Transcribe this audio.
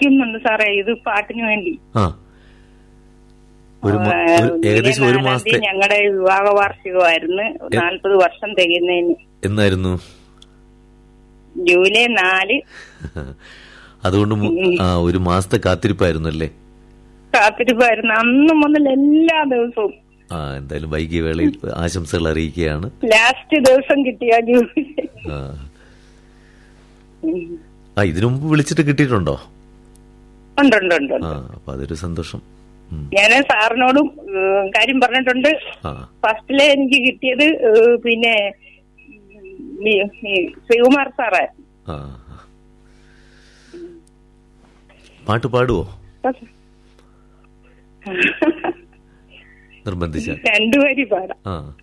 കൊതിക്കുന്നുണ്ട് സാറേ ഇത് പാട്ടിന് വേണ്ടി ആ ഒരു മ- ഒരു ഏകദേശം ഒരു മാസത്തെ ഞങ്ങളുടെ വിവാഹ വാർഷികമായിരുന്നു നാൽപ്പത് വർഷം തികയുന്നതിന് എന്നായിരുന്നു ജൂലൈ നാല് അതുകൊണ്ട് മു- ആ ഒരു മാസത്തെ കാത്തിരിപ്പായിരുന്നു അല്ലേ കാത്തിരിപ്പായിരുന്നു അന്ന് മുതൽ എല്ലാ ദിവസവും ആ എന്തായാലും വൈകിയ വേളയിൽ ആശംസകൾ അറിയിക്കുകയാണ് ലാസ്റ്റ് ദിവസം കിട്ടിയ ജൂലൈ ആ. ആ ഇതിനു മുമ്പ് വിളിച്ചിട്ട് കിട്ടിയിട്ടുണ്ടോ ഉണ്ട് ഉണ്ട് ഉണ്ട് ആ ഉണ്ട് അപ്പൊ അതൊരു സന്തോഷം ഉം. ഞാൻ സാറിനോടും ഏഹ്, കാര്യം പറഞ്ഞിട്ടുണ്ട് ആ ഫസ്റ്റിലെ എനിക്ക് കിട്ടിയത് ഏഹ്, പിന്നെ ഉം, ഈ- ഈ ശ്രീകുമാർ സാറേ ആ പാട്ട് പാടുവോ നിർബന്ധിച്ച രണ്ടുപേരി പാടാം ആ